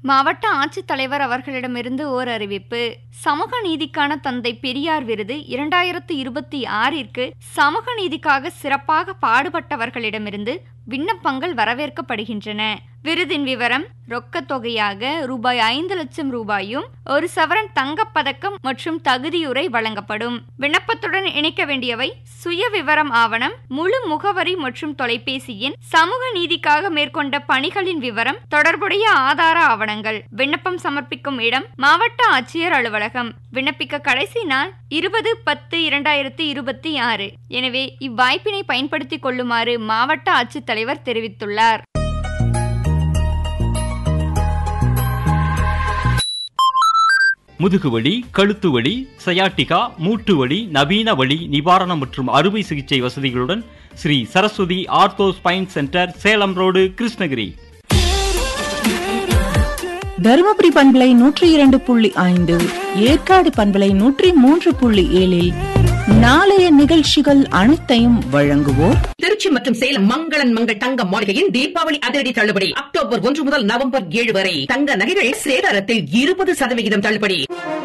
மாவட்ட ஆட்சித்தலைவர் அவர்களிடமிருந்து ஓர் அறிவிப்பு சமூக நீதிக்கான தந்தை பெரியார் விருது இரண்டாயிரத்து இருபத்தி ஆறிற்கு சமூக நீதிக்காக சிறப்பாக பாடுபட்டவர்களிடமிருந்து விண்ணப்பங்கள் வரவேற்கப்படுகின்றன விருதின் விவரம் ரொக்கத் தொகையாக ரூபாய் ஐந்து லட்சம் ரூபாயும் ஒரு சவரன் தங்கப்பதக்கம் மற்றும் தகுதியுரை வழங்கப்படும் விண்ணப்பத்துடன் இணைக்க வேண்டியவை சுய விவரம் ஆவணம் முழு முகவரி மற்றும் தொலைபேசி எண் சமூக நீதிக்காக மேற்கொண்ட பணிகளின் விவரம் தொடர்புடைய ஆதார ஆவணங்கள் விண்ணப்பம் சமர்ப்பிக்கும் இடம் மாவட்ட ஆட்சியர் அலுவலகம் விண்ணப்பிக்க கடைசி நாள் இருபது பத்து இரண்டாயிரத்தி இருபத்தி ஆறு எனவே இவ்வாய்ப்பினை பயன்படுத்திக் கொள்ளுமாறு மாவட்ட ஆட்சித்தலைவர் தெரிவித்துள்ளார் முதுகுவலி கழுத்து வலி சயாட்டிகா மூட்டு வலி நவீன வலி நிவாரணம் மற்றும் அறுவை சிகிச்சை வசதிகளுடன் Sri Saraswathi ortho spine centre Salem road Krishnagiri Dharmapuri பண்பலை நூற்றி இரண்டு புள்ளி ஐந்து ஏற்காடு பண்பலை நூற்றி மூன்று புள்ளி ஏழில் நாளைய நிகழ்ச்சிகள் அனைத்தையும் வழங்குவோர் திருச்சி மற்றும் சேலம் மங்களன் மங்கள் தங்க மாளிகையின் தீபாவளி அதிரடி தள்ளுபடி அக்டோபர் ஒன்று முதல் நவம்பர் ஏழு வரை தங்க நகைகள் சேதாரத்தில் இருபது சதவிகிதம் தள்ளுபடி